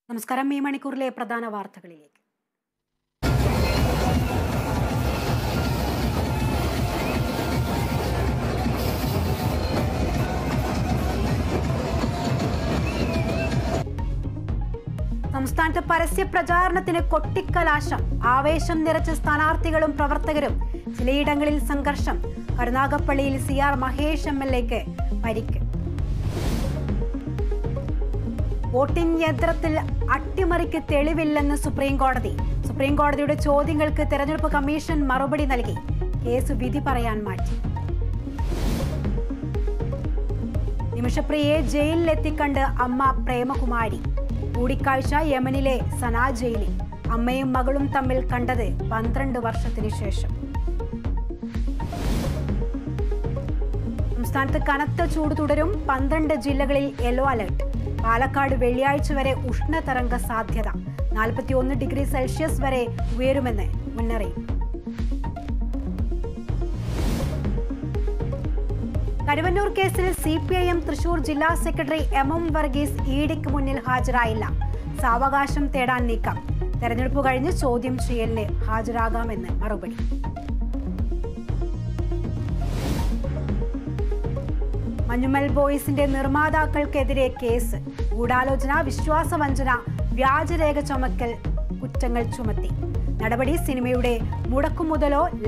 നമസ്കാരം ഈ മണിക്കൂറിലെ പ്രധാന വാർത്തകളിലേക്ക് സംസ്ഥാനത്ത് പരസ്യ പ്രചാരണത്തിന് കൊട്ടിക്കലാശം ആവേശം നിറച്ച സ്ഥാനാർത്ഥികളും പ്രവർത്തകരും ചിലയിടങ്ങളിൽ സംഘർഷം കരുനാഗപ്പള്ളിയിൽ C R Mahesh M L എക്ക് പരിക്ക് വോട്ടിംഗ് യന്ത്രത്തിൽ അട്ടിമറിക്ക് തെളിവില്ലെന്ന് സുപ്രീം കോടതി സുപ്രീം കോടതിയുടെ ചോദ്യങ്ങൾക്ക് തെരഞ്ഞെടുപ്പ് കമ്മീഷൻ മറുപടി നൽകി കേസ് വിധി പറയാൻ മാറ്റി നിമിഷപ്രിയയെ ജയിലിലെത്തിക്കണ്ട് അമ്മ പ്രേമകുമാരി കൂടിക്കാഴ്ച യമനിലെ സനാ ജയിലിൽ അമ്മയും മകളും തമ്മിൽ കണ്ടത് പന്ത്രണ്ട് വർഷത്തിനു ശേഷം സംസ്ഥാനത്ത് കനത്ത ചൂട് തുടരും പന്ത്രണ്ട് ജില്ലകളിൽ യെല്ലോ അലർട്ട് പാലക്കാട് വെള്ളിയാഴ്ച വരെ ഉഷ്ണതരംഗ സാധ്യത നാൽപ്പത്തിയൊന്ന് ഡിഗ്രി സെൽഷ്യസ് വരെ ഉയരുമെന്ന് മുന്നറിയിപ്പ് കരുവന്നൂർ കേസിൽ C P I M Thrissur ജില്ലാ സെക്രട്ടറി എം എം വർഗീസ് ഇഡിക്ക് മുന്നിൽ ഹാജരായില്ല സാവകാശം തേടാൻ നീക്കം തെരഞ്ഞെടുപ്പ് കഴിഞ്ഞ് ചോദ്യം ചെയ്യലിന് ഹാജരാകാമെന്ന് മറുപടി മഞ്ഞുമൽ ബോയ്സിന്റെ നിർമ്മാതാക്കൾക്കെതിരെ കേസ് ഗൂഢാലോചന വിശ്വാസവഞ്ചന വ്യാജരേഖ ചുമക്കൽ കുറ്റങ്ങൾ ചുമത്തി നടപടി സിനിമയുടെ മുടക്കുമുതലോ